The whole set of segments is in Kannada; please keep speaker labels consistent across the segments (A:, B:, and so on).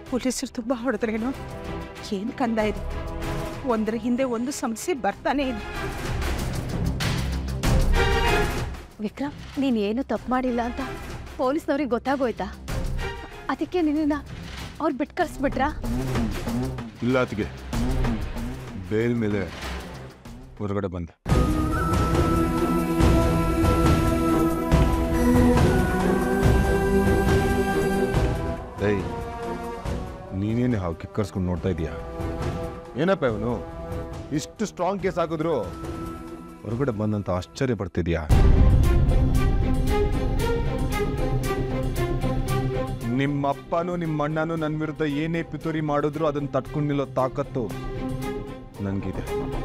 A: ಪೊಲೀಸರು ತುಂಬ ಹೊಡೆದ್ರೇನು ಏನು ಕಂದ ಇದು ಒಂದರ ಹಿಂದೆ ಒಂದು ಸಮಸ್ಯೆ ಬರ್ತಾನೆ ಇದೆ
B: ವಿಕ್ರಮ್ ನೀನು ಏನು ತಪ್ಪು ಮಾಡಿಲ್ಲ ಅಂತ ಪೊಲೀಸ್ನವ್ರಿಗೆ ಗೊತ್ತಾಗೋಯ್ತಾ ಅದಕ್ಕೆ ನಿನ್ನ ಅವ್ರು ಬಿಟ್ಟು ಕಳಿಸ್ಬಿಟ್ರಾ
C: ಇಲ್ಲ ಅತಿಗೆ ಬೇಲ್ ಮೇಲೆ ಹೊರಗಡೆ ಬಂದೆ ಏಯ್ ನೀನೇನು ಹಾವು ಕಿಕ್ಕರ್ಸ್ಕೊಂಡು ನೋಡ್ತಾ ಇದೀಯಾ ಏನಪ್ಪ ಇವನು ಇಷ್ಟು ಸ್ಟ್ರಾಂಗ್ ಕೇಸ್ ಹಾಕಿದ್ರು ಹೊರಗಡೆ ಬಂದಂತ ಆಶ್ಚರ್ಯ ಪಡ್ತಿದ್ಯಾ ನಿಮ್ಮಪ್ಪನೂ ನಿಮ್ಮ ಅಣ್ಣನೂ ನನ್ನ ವಿರುದ್ಧ ಏನೇ ಪಿತೂರಿ ಮಾಡಿದ್ರು ಅದನ್ನ ತಟ್ಕೊಂಡು ನಿಲ್ಲೋ ತಾಕತ್ತು ನನಗಿದೆ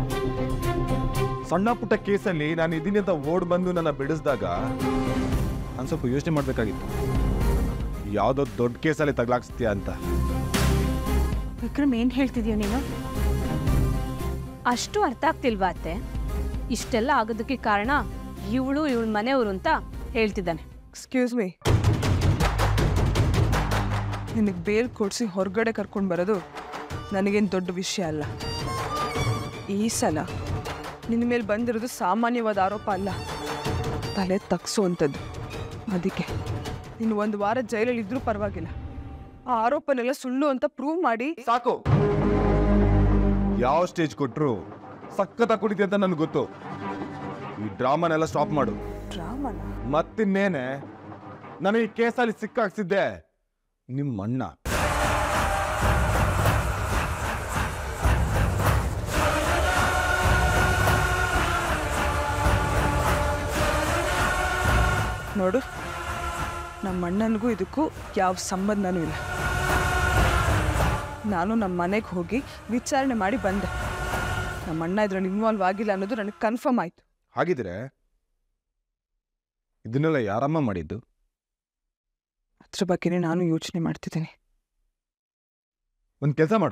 C: ಸಣ್ಣ ಪುಟ್ಟ ಕೇಸಲ್ಲಿ ನಾನು ಇದೀನಿ ಅಂತ ಓಡ್ ಬಂದು ನನ್ನ ಬಿಡಿಸಿದಾಗ ನಾನು ಸ್ವಲ್ಪ ಯೋಚನೆ ಮಾಡಬೇಕಾಗಿತ್ತು ಯಾವುದೋ ದೊಡ್ಡ ಕೇಸಲ್ಲಿ ತಗ್ಲಾಕ್ಸ್ತೀಯ ಅಂತ
A: ವಿಕ್ರಮ್ ಏನು ಹೇಳ್ತಿದ್ಯೋ ನೀನು
B: ಅಷ್ಟು ಅರ್ಥ ಆಗ್ತಿಲ್ವಾ ಅತ್ತೆ ಇಷ್ಟೆಲ್ಲ ಆಗೋದಕ್ಕೆ ಕಾರಣ ಇವಳು ಇವಳ ಮನೆಯವರು ಅಂತ ಹೇಳ್ತಿದ್ದಾನೆ
A: ಎಕ್ಸ್ಕ್ಯೂಸ್ ಮೀ ನಿನಗೆ ಬೇಲ್ ಕೊಡಿಸಿ ಹೊರಗಡೆ ಕರ್ಕೊಂಡು ಬರೋದು ನನಗೇನು ದೊಡ್ಡ ವಿಷಯ ಅಲ್ಲ ಈ ಸಲ ನಿನ್ನ ಮೇಲೆ ಬಂದಿರೋದು ಸಾಮಾನ್ಯವಾದ ಆರೋಪ ಅಲ್ಲ ತಲೆ ತಗ್ಸುವಂಥದ್ದು ಅದಕ್ಕೆ ನೀನು ಒಂದು ವಾರ ಜೈಲಲ್ಲಿ ಇದ್ರೂ ಪರವಾಗಿಲ್ಲ ಆ ಆರೋಪನೆಲ್ಲ ಸುಳ್ಳು ಅಂತ ಪ್ರೂವ್ ಮಾಡಿ
C: ಸಾಕು ಯಾವ ಸ್ಟೇಜ್ ಕೊಟ್ರು ಸಖತ್ತಾಗಿ ಕುಡಿತಿ ಅಂತ ನನಗೆ ಗೊತ್ತು ಈ ಡ್ರಾಮಾನೆಲ್ಲ ಸ್ಟಾಪ್ ಮಾಡು
A: ಡ್ರಾಮನ
C: ಮತ್ತಿನ್ನೇನೆ ನನಗೆ ಈ ಕೇಸಲ್ಲಿ ಸಿಕ್ಕಾಕ್ಸಿದ್ದೆ ನಿಮ್ಮ ಅಣ್ಣ
A: ನೋಡು ನಮ್ಮ ಅಣ್ಣನಿಗೂ ಇದಕ್ಕೂ ಯಾವ ಸಂಬಂಧನೂ ಇಲ್ಲ ನಾನು ನಮ್ಮ ಮನೆಗೆ ಹೋಗಿ ವಿಚಾರಣೆ ಮಾಡಿ ಬಂದೆ ನಮ್ಮ ಅಣ್ಣ ಇದ್ರಲ್ಲಿ ಇನ್ವಾಲ್ವ್ ಆಗಿಲ್ಲ ಅನ್ನೋದು ನನಗೆ ಕನ್ಫರ್ಮ್ ಆಯಿತು
C: ಹಾಗಿದ್ರೆ ಇದನ್ನೆಲ್ಲ ಯಾರಮ್ಮ ಮಾಡಿದ್ದು
A: ಅದ್ರ ಬಗ್ಗೆನೇ ನಾನು ಯೋಚನೆ ಮಾಡ್ತಿದ್ದೀನಿ
C: ಒಂದು ಕೆಲಸ ಮಾಡು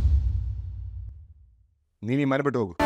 C: ನೀನು ಈ ಮನೆ ಬಿಟ್ಟು ಹೋಗು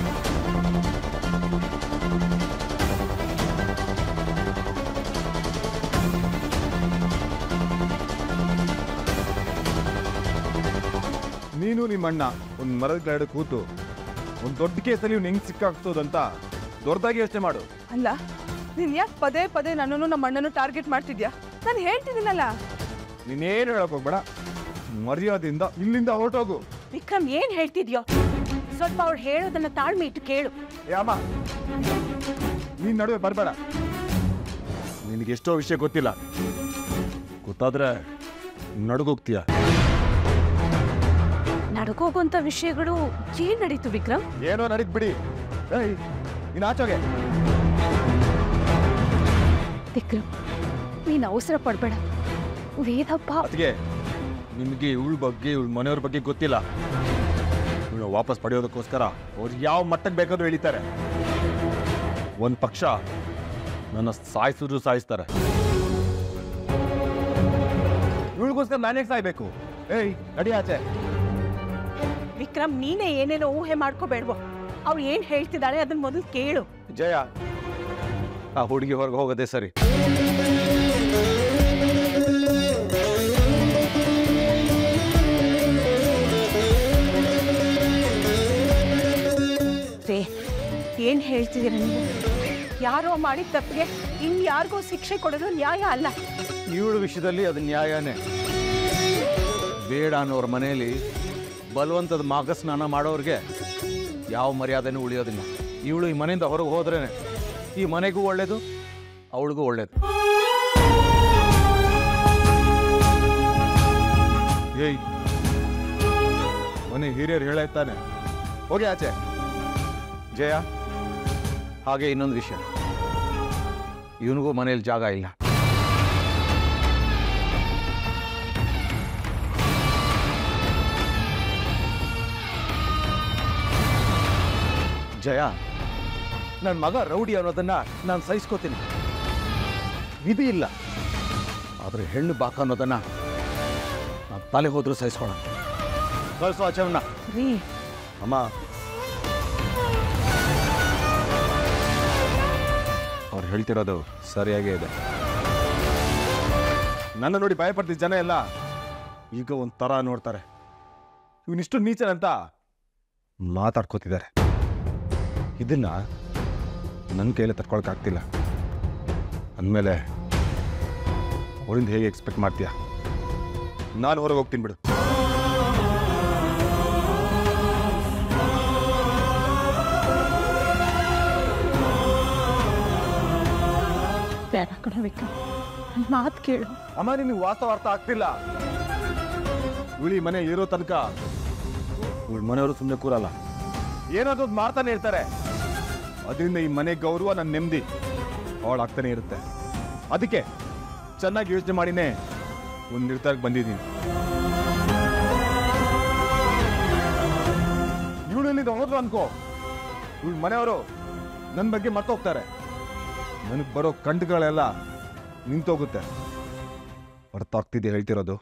C: ನೀನು ನಿಮ್ಮ ಅಣ್ಣ ಒಂದು ಮರದ ಕೆಳಗಡೆ ಕೂತು ಒಂದು ದೊಡ್ಡ ಕೇಸಲ್ಲಿ ಇವ್ನು ಹೆಂಗ್ ಸಿಕ್ಕಾಕ್ಸೋದಂತ ದೊಡ್ಡದಾಗಿ ಯೋಚನೆ ಮಾಡು
A: ಅಲ್ಲ ನೀನು ಯಾಕೆ ಪದೇ ಪದೇ ನನ್ನನ್ನು ನಮ್ಮ ಅಣ್ಣನೂ ಟಾರ್ಗೆಟ್ ಮಾಡ್ತಿದ್ಯಾ ನಾನು ಹೇಳ್ತಿದ್ದೀನಲ್ಲ
C: ನೀನೇನು ಹೇಳಕ್ ಹೋಗ್ಬೇಡ ಮರ್ಯಾದೆಯಿಂದ ಇಲ್ಲಿಂದ ಹೊರಟೋಗು
D: ವಿಕ್ರಮ್ ಏನ್ ಹೇಳ್ತಿದ್ಯೋ ಸ್ವಲ್ಪ ಅವ್ಳು ಹೇಳೋದನ್ನ ತಾಳ್ಮೆ ಇಟ್ಟು ಕೇಳು
C: ಯಾಮ ನೀನ್ ನಡುವೆ ಬರಬೇಡ ನಿನಗೆ ಎಷ್ಟೋ ವಿಷಯ ಗೊತ್ತಿಲ್ಲ ಗೊತ್ತಾದ್ರೆ ನಡುಗೋಗ್ತೀಯ
B: ನಡ್ಕೋಗೋಂಥ ವಿಷಯಗಳು ಏನ್ ನಡೀತು ವಿಕ್ರಮ್
C: ಏನೋ ನಡೀತ್ ಬಿಡಿ ಏಯ್ ನೀನ್ ಆಚೋಗೆ
B: ವಿಕ್ರಮ್ ನೀನು ಅವಸರ ಪಡಬೇಡ ವೇದಪ್ಪ
C: ಅದಕ್ಕೆ ನಿಮಗೆ ಇವಳ ಬಗ್ಗೆ ಇವಳ ಮನೆಯವ್ರ ಬಗ್ಗೆ ಗೊತ್ತಿಲ್ಲ ಇವಳು ವಾಪಸ್ ಪಡೆಯೋದಕ್ಕೋಸ್ಕರ ಅವ್ರು ಯಾವ ಮಟ್ಟಕ್ಕೆ ಬೇಕಾದ್ರೂ ಎಳಿತಾರೆ ಒಂದು ಪಕ್ಷ ನನ್ನ ಸಾಯಿಸಿದ್ರು ಸಾಯಿಸ್ತಾರೆ ಇವಳಿಗೋಸ್ಕರ ನಾನೇ ಸಾಯ್ಬೇಕು ಏಯ್ ನಡಿ ಆಚೆ
D: ವಿಕ್ರಮ್ ನೀನೇ ಏನೇನೋ ಊಹೆ ಮಾಡ್ಕೋಬೇಡ್ವೋ ಅವ್ಳು ಏನ್ ಹೇಳ್ತಿದ್ದಾಳೆ ಅದನ್ನ ಮೊದಲು ಕೇಳು
C: ಜಯ ಆ ಹುಡುಗಿ ಹೊರಗೆ ಹೋಗೋದೇ ಸರಿ
D: ರೇ ಏನ್ ಹೇಳ್ತಿದ್ದೀರ ನೀವು ಯಾರೋ ಮಾಡಿದ ತಪ್ಪಿಗೆ ಇನ್ ಯಾರಿಗೋ ಶಿಕ್ಷೆ ಕೊಡೋದು ನ್ಯಾಯ ಅಲ್ಲ
E: ಇವಳ ವಿಷಯದಲ್ಲಿ ಅದು ನ್ಯಾಯನೇ ಬೇಡ ಅನ್ನೋರ ಮನೆಯಲ್ಲಿ ಬಲವಂತದ ಮಾಘ ಸ್ನಾನ ಮಾಡೋರಿಗೆ ಯಾವ ಮರ್ಯಾದೆನೂ ಉಳಿಯೋದಿಲ್ಲ ಇವಳು ಈ ಮನೆಯಿಂದ ಹೊರಗೆ ಹೋದ್ರೇನೆ ಈ ಮನೆಗೂ ಒಳ್ಳೇದು ಅವಳಿಗೂ ಒಳ್ಳೇದು
C: ಏಯ್ ಮನೆ ಹಿರಿಯರು ಹೇಳಾಯ್ತಾನೆ ಹೋಗಿ ಆಚೆ
E: ಜಯ ಹಾಗೆ ಇನ್ನೊಂದು ವಿಷಯ ಇವನಿಗೂ ಮನೇಲಿ ಜಾಗ ಇಲ್ಲ ಜಯ ನನ್ನ ಮಗ ರೌಡಿ ಅನ್ನೋದನ್ನ ನಾನು ಸಹಿಸ್ಕೋತೀನಿ ವಿಧಿ ಇಲ್ಲ ಆದರೆ ಹೆಣ್ಣು ಬಾಕ ಅನ್ನೋದನ್ನ ನಾನು ತಲೆ ಹೋದ್ರೂ ಸಹಿಸ್ಕೊಳ್ಳೋಣ ಕಳಿಸೋ ಆಚೆವನ್ನ
D: ರೀ
C: ಅಮ್ಮ ಅವ್ರು ಹೇಳ್ತಿರೋದು ಸರಿಯಾಗೇ ಇದೆ ನನ್ನ ನೋಡಿ ಭಯಪಡ್ತಿದ್ದ ಜನ ಎಲ್ಲ ಈಗ ಒಂಥರ ನೋಡ್ತಾರೆ ಇವನಿಷ್ಟು ನೀಚನಂತ ಮಾತಾಡ್ಕೋತಿದ್ದಾರೆ ಇದನ್ನ ನನ್ನ ಕೈಯಲ್ಲಿ ತಡ್ಕೊಳಕ್ಕಾಗ್ತಿಲ್ಲ ಅಂದಮೇಲೆ ಅವರಿಂದ ಹೇಗೆ ಎಕ್ಸ್ಪೆಕ್ಟ್ ಮಾಡ್ತೀಯ ನಾನು ಹೊರಗೆ ಹೋಗ್ತೀನಿ ಬಿಡು
D: ಬೇಡ ಕಣ ವಿಕ್ರಮ್ ಮಾತು ಕೇಳು
C: ಅಮ್ಮ ನಿನಗೆ ವಾಸ್ತವ ಅರ್ಥ ಆಗ್ತಿಲ್ಲ ಇವಳಿ ಮನೆ ಇರೋ ತನಕ ಇವಳು ಮನೆಯವರು ಸುಮ್ಮನೆ ಕೂರಲ್ಲ ಏನಾದ್ರು ಒಂದ್ ಮಾಡ್ತಾನೆ ಇರ್ತಾರೆ ಅದರಿಂದ ಈ ಮನೆ ಗೌರವ ನನ್ನ ನೆಮ್ಮದಿ ಅವಳಾಗ್ತಾನೆ ಇರುತ್ತೆ ಅದಕ್ಕೆ ಚೆನ್ನಾಗಿ ಯೋಚನೆ ಮಾಡಿನೇ ಒಂದು ನಿರ್ಧಾರಕ್ಕೆ ಬಂದಿದ್ದೀನಿ ಇವಳಲ್ಲಿಂದ ಹೋದ್ರು ಅನ್ಕೋ ಇವಳು ಮನೆಯವರು ನನ್ನ ಬಗ್ಗೆ ಮರ್ತೋಗ್ತಾರೆ ನನಗೆ ಬರೋ ಕಂಡುಗಳೆಲ್ಲ ನಿಂತೋಗುತ್ತೆ ಅರ್ಥ ಆಗ್ತಿದೆ ಹೇಳ್ತಿರೋದು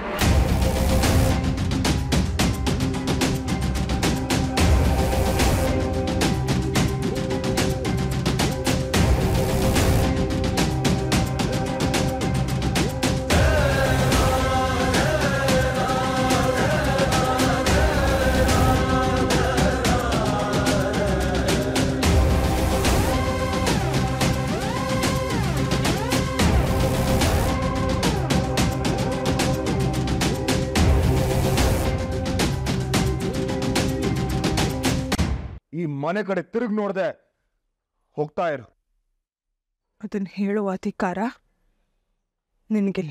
C: ಈ ಮನೆ ಕಡೆ ತಿರುಗಿ ನೋಡ್ದೆ ಹೋಗ್ತಾ ಇರು
A: ಅದನ್ನ ಹೇಳುವ ಅಧಿಕಾರ ನಿನಗಿಲ್ಲ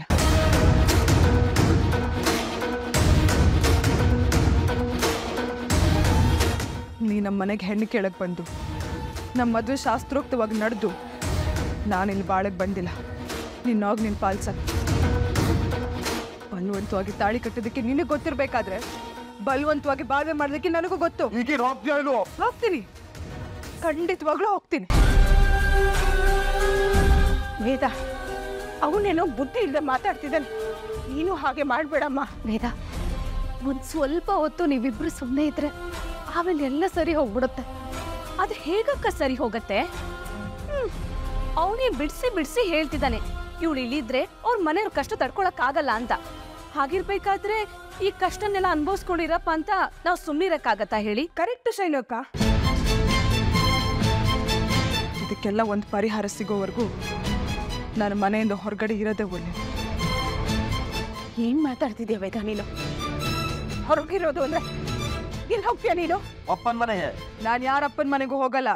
A: ನೀ ನಮ್ಮ ಮನೆಗೆ ಹೆಣ್ಣು ಕೇಳಕ್ ಬಂದು ನಮ್ಮ ಮದುವೆ ಶಾಸ್ತ್ರೋಕ್ತವಾಗಿ ನಡೆದು ನಾನಿಲ್ಲಿ ಬಾಳಕ್ ಬಂದಿಲ್ಲ ನಿನ್ನಾಗ ನಿನ್ ಪಾಲ್ಸಕ್ ಬಲವಂತವಾಗಿ ತಾಳಿ ಕಟ್ಟೋದಕ್ಕೆ ನಿನಗೆ ಗೊತ್ತಿರ್ಬೇಕಾದ್ರೆ ಬಲವಂತವಾಗಿ ಬಾಳ್ವೆ ಮಾಡೋದಕ್ಕೆ ನನಗೂ ಗೊತ್ತು
C: ಈಗೇನು ಹೋಗ್ತೀಯ ಇಲ್ವೋ
A: ಹೋಗ್ತೀನಿ ಖಂಡಿತವಾಗ್ಲೂ ಹೋಗ್ತೀನಿ
D: ವೇದ ಅವನೇನೋ ಬುದ್ಧಿ ಇಲ್ಲದೆ ಮಾತಾಡ್ತಿದ್ದಾನೆ ನೀನು ಹಾಗೆ ಮಾಡಬೇಡಮ್ಮ
B: ವೇದ ಒಂದು ಸ್ವಲ್ಪ ಹೊತ್ತು ನೀವಿಬ್ರು ಸುಮ್ಮನೆ ಇದ್ರೆ ಆಮೇಲೆ ಎಲ್ಲ ಸರಿ ಹೋಗ್ಬಿಡುತ್ತೆ
F: ಅದು ಹೇಗಕ್ಕ ಸರಿ ಹೋಗತ್ತೆ ಅವನೇ ಬಿಡಿಸಿ ಬಿಡಿಸಿ ಹೇಳ್ತಿದ್ದಾನೆ ಇವಳು ಇಲ್ಲಿದ್ರೆ ಅವ್ರ ಮನೆಯವ್ರ ಕಷ್ಟ ತಡ್ಕೊಳಕ್ ಆಗಲ್ಲ ಅಂತ ಹಾಗಿರ್ಬೇಕಾದ್ರೆ ಈ ಕಷ್ಟನೆಲ್ಲ ಅನ್ಭವಿಸ್ಕೊಂಡಿರಪ್ಪ ಅಂತ ನಾವು ಸುಮ್ಮನಿರಕ್ಕಾಗತ್ತಾ ಹೇಳಿ
A: ಕರೆಕ್ಟ್ ಶೈನಕ್ಕ ಇದಕ್ಕೆಲ್ಲ ಒಂದು ಪರಿಹಾರ ಸಿಗೋವರೆಗೂ ನಾನು ಮನೆಯಿಂದ ಹೊರಗಡೆ ಇರೋದೇ ಒಳ್ಳೆ
D: ಏನ್ ಮಾತಾಡ್ತಿದ್ಯಾ ವೇದ ನೀನು ಹೊರಗಿರೋದು ಅಂದ್ರೆ ಎಲ್ಲಿ ಹೋಗ್ತೀಯ ನೀನು
C: ಅಪ್ಪನ ಮನೆ
A: ನಾನು ಯಾರಪ್ಪನ ಮನೆಗೂ ಹೋಗಲ್ಲ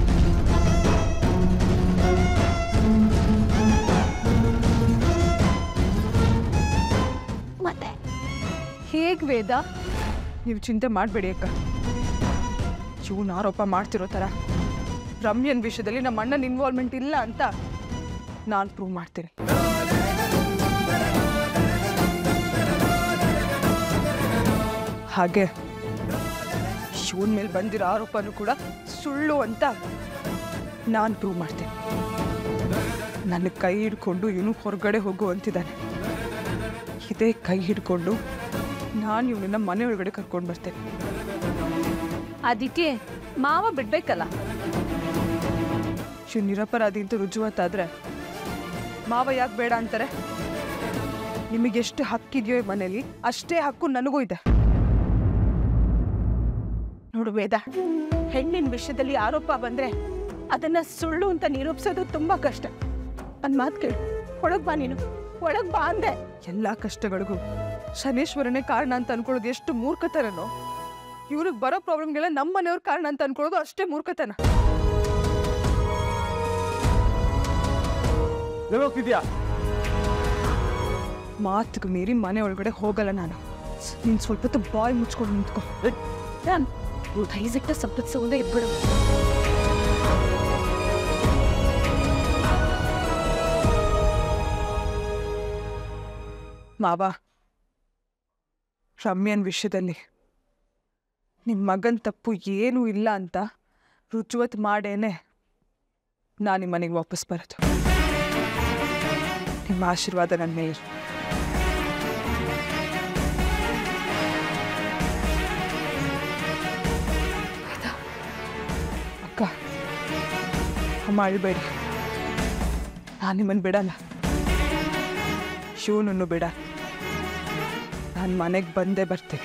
B: ಮತ್ತೆ ಹೇಗ್ ವೇದ
A: ನೀವು ಚಿಂತೆ ಮಾಡಬೇಡಿ ಅಕ್ಕ ಇವನು ಆರೋಪ ಮಾಡ್ತಿರೋ ಥರ ರಮ್ಯನ್ ವಿಷಯದಲ್ಲಿ ನಮ್ಮ ಅಣ್ಣನ ಇನ್ವಾಲ್ವ್ಮೆಂಟ್ ಇಲ್ಲ ಅಂತ ನಾನು ಪ್ರೂವ್ ಮಾಡ್ತೀನಿ ಹಾಗೆ ಶಿವನ್ ಮೇಲೆ ಬಂದಿರೋ ಆರೋಪನೂ ಕೂಡ ಸುಳ್ಳು ಅಂತ ನಾನು ಪ್ರೂವ್ ಮಾಡ್ತೀನಿ ನನ್ನ ಕೈ ಹಿಡ್ಕೊಂಡು ಇವನು ಹೊರಗಡೆ ಹೋಗು ಅಂತಿದ್ದಾನೆ ಇದೇ ಕೈ ಹಿಡ್ಕೊಂಡು ನಾನು ಇವನನ್ನ ಮನೆ ಒಳಗಡೆ ಕರ್ಕೊಂಡು ಬರ್ತೇನೆ
F: ಅದಕ್ಕೆ ಮಾವ ಬಿಡ್ಬೇಕಲ್ಲ
A: ಶಿವ್ ನಿರಪರಾಧಿ ಅಂತ ರುಜುವಾತಾದ್ರೆ ಮಾವ ಯಾಕೆ ಬೇಡ ಅಂತಾರೆ ನಿಮಗೆಷ್ಟು ಹಕ್ಕಿದೆಯೋ ಈ ಮನೇಲಿ ಅಷ್ಟೇ ಹಕ್ಕು ನನಗೂ ಇದೆ
D: ನೋಡು ವೇದ ಹೆಣ್ಣಿನ ವಿಷಯದಲ್ಲಿ ಆರೋಪ ಬಂದ್ರೆ ಅದನ್ನ ಸುಳ್ಳು ಅಂತ ನಿರೂಪಿಸೋದು ತುಂಬಾ ಕಷ್ಟ ಒಂದ್ ಮಾತು ಕೇಳು ಒಳಗ್ ಬಾ ನೀನು ಒಳಗ್ ಬಾ ಅಂದೆ
A: ಎಲ್ಲ ಕಷ್ಟಗಳಿಗೂ ಶನೇಶ್ವರನೇ ಕಾರಣ ಅಂತ ಅನ್ಕೊಳ್ಳೋದು ಎಷ್ಟು ಮೂರ್ಖತನನೋ ಇವ್ರಿಗೆ ಬರೋ ಪ್ರಾಬ್ಲಮ್ಗೆಲ್ಲ ನಮ್ಮ ಮನೆಯವ್ರ ಕಾರಣ ಅಂತ ಅನ್ಕೊಳ್ಳೋದು ಅಷ್ಟೇ ಮೂರ್ಖತನ
C: ಎಲ್ಲಿ ಹೋಗ್ತಿದ್ಯಾ
A: ಮಾತಿಗೆ ಮೀರಿ ಮನೆ ಒಳಗಡೆ ಹೋಗಲ್ಲ ನಾನು ನೀನು ಸ್ವಲ್ಪ ಹೊತ್ತು ಬಾಯ್ ಮುಚ್ಕೊಂಡು ನಿಂತ್ಕೊ
B: ನಾನು ದಯವಿಟ್ಟು ಸಪ್ತದ ಸೌಂದೇ ಇದ್ಬಿಡು
A: ಮಾವ ರಮ್ಯನ್ ವಿಷಯದಲ್ಲಿ ನಿಮ್ಮ ಮಗನ ತಪ್ಪು ಏನೂ ಇಲ್ಲ ಅಂತ ರುಜುವತ್ ಮಾಡೇನೆ ನಾನು ನಿಮ್ಮ ಮನೆಗೆ ವಾಪಸ್ ಬರೋದು ನಿಮ್ಮ ಆಶೀರ್ವಾದ ನನ್ನ ಮೇಲೆ ಇರ್ಲಿ. ಅಕ್ಕ ಅಮ್ಮ ಅಳ್ಬೇಡಿ ನಾನು ನಿಮ್ಮನ್ನು ಬಿಡಲ್ಲ ಶಿವನನ್ನು ಬಿಡ ನಾನು ಮನೆಗೆ ಬಂದೇ ಬರ್ತೀನಿ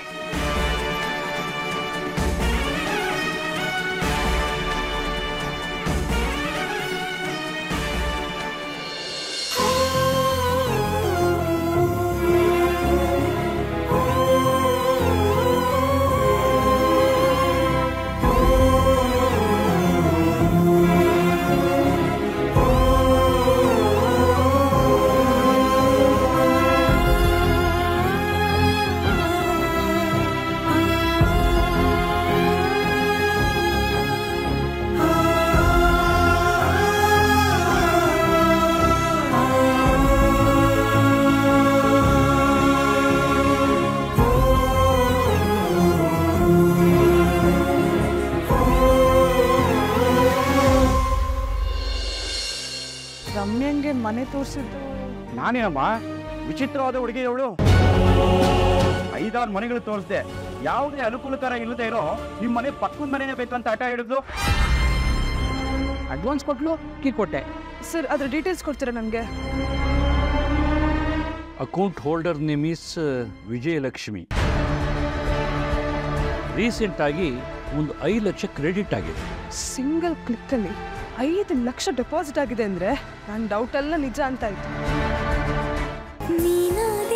A: ರಮ್ಯಂಗೆ ಮನೆ ತೋರಿಸಿದ್ದು
G: ನಾನೇನಮ್ಮ ವಿಚಿತ್ರವಾದ ಹುಡುಗಿ ಅವಳು ಐದಾರು ಮನೆಗಳು ತೋರಿಸ್ದೆ ಯಾವುದೇ ಅನುಕೂಲಕರ ಇಲ್ಲದೆ ಇರೋ ನಿಮ್ಮ ಮನೆ ಪಕ್ಕದ ಮನೆನೇ ಬೇಕಂತ ಆಟ ಹಿಡಿದು ಅಡ್ವಾನ್ಸ್ ಕೊಟ್ಲು ಕೀ ಕೊಟ್ಟೆ
A: ಸರ್ ಅದ್ರ ಡೀಟೇಲ್ಸ್ ಕೊಡ್ತೀರಾ ನನಗೆ
H: account holder name is Vijayalakshmi recent ಆಗಿ ಒಂದು ಐದು ಲಕ್ಷ ಕ್ರೆಡಿಟ್ ಆಗಿದೆ
A: ಸಿಂಗಲ್ ಕ್ಲಿಕ್ಕಲ್ಲಿ ಐದು ಲಕ್ಷ ಡೆಪಾಸಿಟ್ ಆಗಿದೆ ಅಂದರೆ ನನ್ನ ಡೌಟ್ ಎಲ್ಲ ನಿಜ ಅಂತ ಆಯ್ತು
I: ನೀನಾದೆ